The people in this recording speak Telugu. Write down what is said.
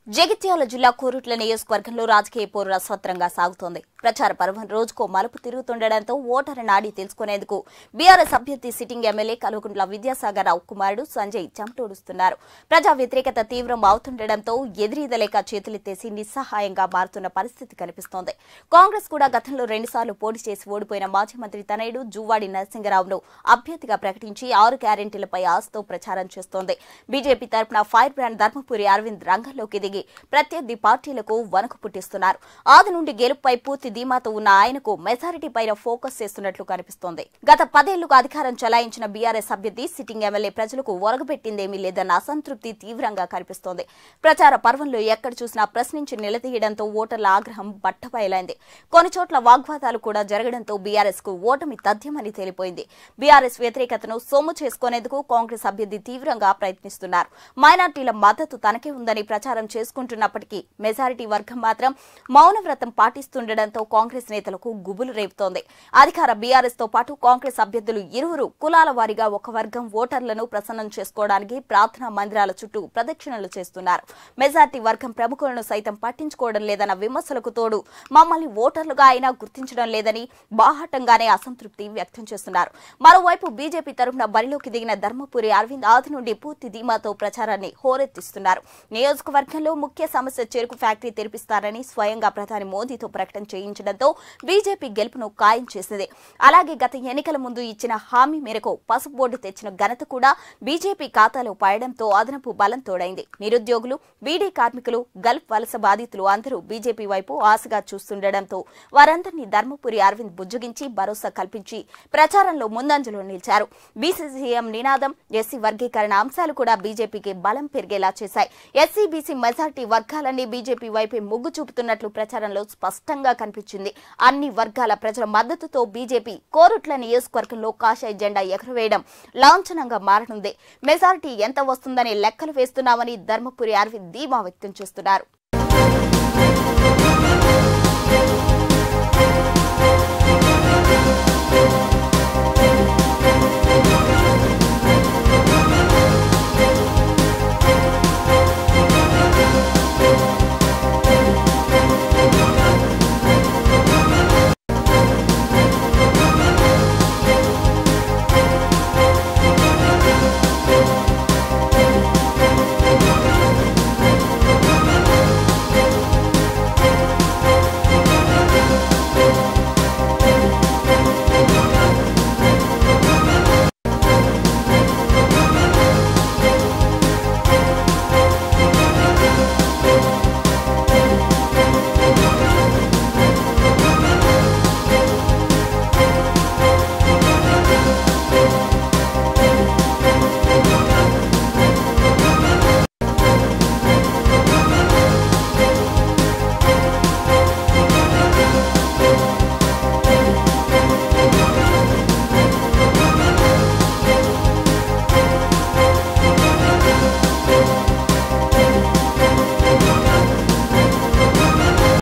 జగిత్యాల జిల్లా కోరుట్ల నియోజకవర్గంలో రాజకీయ పోరు రసవత్రంగా సాగుతోంది ప్రచార పర్వం రోజుకో మలుపు తిరుగుతుండటంతో ఓటరు నాడి తెలుసుకునేందుకు బీఆర్ఎస్ అభ్యర్థి సిట్టింగ్ ఎమ్మెల్యే కల్వకుంట్ల విద్యాసాగర్ రావు కుమారుడు సంజయ్ చెమటోడుస్తున్నారు ప్రజా వ్యతిరేకత తీవ్రం అవుతుండటంతో ఎదురీదలేక చేతులెత్తేసి నిస్సహాయంగా మారుతున్న పరిస్థితి కనిపిస్తోంది కాంగ్రెస్ కూడా గతంలో రెండుసార్లు పోటీ చేసి ఓడిపోయిన మాజీ మంత్రి తనయుడు జువ్వాడి నరసింగరావును అభ్యర్థిగా ప్రకటించి ఆరు గ్యారెంటీలపై ఆశతో ప్రచారం చేస్తోంది బీజేపీ తరపున ఫైర్ బ్రాండ్ ధర్మపురి అరవింద్ రంగంలోకి దిగి ప్రత్యర్థి పార్టీలకు వణుకు పుట్టిస్తున్నారు ఆది నుండి గెలుపుపై పూర్తి ధీమాతో ఉన్న ఆయనకు మెజారిటీ పైన ఫోకస్ చేస్తున్నట్లు కనిపిస్తోంది గత పదేళ్లుగా అధికారం చలాయించిన బీఆర్ఎస్ అభ్యర్థి సిట్టింగ్ ఎమ్మెల్యే ప్రజలకు ఒరగబెట్టిందేమీ లేదన్న అసంతృప్తి తీవ్రంగా కనిపిస్తోంది ప్రచార పర్వంలో ఎక్కడ చూసినా ప్రశ్నించి నిలదీయడంతో ఓటర్ల ఆగ్రహం బట్టబయలైంది కొన్ని చోట్ల వాగ్వాదాలు కూడా జరగడంతో బీఆర్ఎస్ కు ఓటమి తథ్యమని తేలిపోయింది బీఆర్ఎస్ వ్యతిరేకతను సొమ్ము చేసుకునేందుకు కాంగ్రెస్ అభ్యర్థి తీవ్రంగా ప్రయత్నిస్తున్నారు మైనార్టీల మద్దతు తనకే ఉందని ప్రచారం చేసుకుంటున్నప్పటికీ మెజారిటీ వర్గం మాత్రం మౌనవ్రతం పాటిస్తుండటంతో కాంగ్రెస్ నేతలకు గుబులు రేపుతోంది అధికార బీఆర్ఎస్ తో పాటు కాంగ్రెస్ అభ్యర్థులు ఇరువురు కులాల వారీగా ఒక వర్గం ఓటర్లను ప్రసన్నం చేసుకోవడానికి ప్రార్థనా మందిరాల చుట్టూ ప్రదక్షిణలు చేస్తున్నారు మెజార్టీ వర్గం ప్రముఖులను సైతం పట్టించుకోవడం లేదన్న విమర్శలకు తోడు మమ్మల్ని ఓటర్లుగా అయినా గుర్తించడం లేదని బాహాటంగానే అసంతృప్తి వ్యక్తం చేస్తున్నారు మరోవైపు బీజేపీ తరఫున బరిలోకి దిగిన ధర్మపురి అరవింద్ ఆది నుండి పూర్తి ధీమాతో ప్రచారాన్ని హోరెత్తిస్తున్నారు నియోజకవర్గంలో ముఖ్య సమస్య చెరుకు ఫ్యాక్టరీ తెరిపిస్తారని స్వయంగా ప్రధాని మోదీతో ప్రకటన చేయించడంతో బీజేపీ గెలుపును ఖాయం చేసింది అలాగే గత ఎన్నికల ముందు ఇచ్చిన హామీ మేరకు పసుపు బోర్డు తెచ్చిన ఘనత కూడా బీజేపీ ఖాతాలో పడడంతో అదనపు బలం తోడైంది నిరుద్యోగులు బీడీ కార్మికులు గల్ఫ్ వలస బాధితులు అందరూ బీజేపీ వైపు ఆశగా చూస్తుండటంతో వారందరినీ ధర్మపురి అరవింద్ బుజ్జగించి భరోసా కల్పించి ప్రచారంలో ముందంజలో నిలిచారు బీసీసీఎం నినాదం ఎస్సీ వర్గీకరణ అంశాలు కూడా బీజేపీకి బలం పెరిగేలా చేశాయి ఎస్సీ బీసీ మెజార్టీ వర్గాలన్నీ బీజేపీ వైపే మొగ్గు చూపుతున్నట్లు ప్రచారంలో స్పష్టంగా కనిపించింది అన్ని వర్గాల ప్రజల మద్దతుతో బీజేపీ కోరుట్ల నియోజకవర్గంలో కాషాయ జెండా ఎగురవేయడం లాంఛనంగా మారనుంది మెజారిటీ ఎంత వస్తుందనే లెక్కలు వేస్తున్నామని ధర్మపురి అరవింద్ ధీమా వ్యక్తం చేస్తున్నారు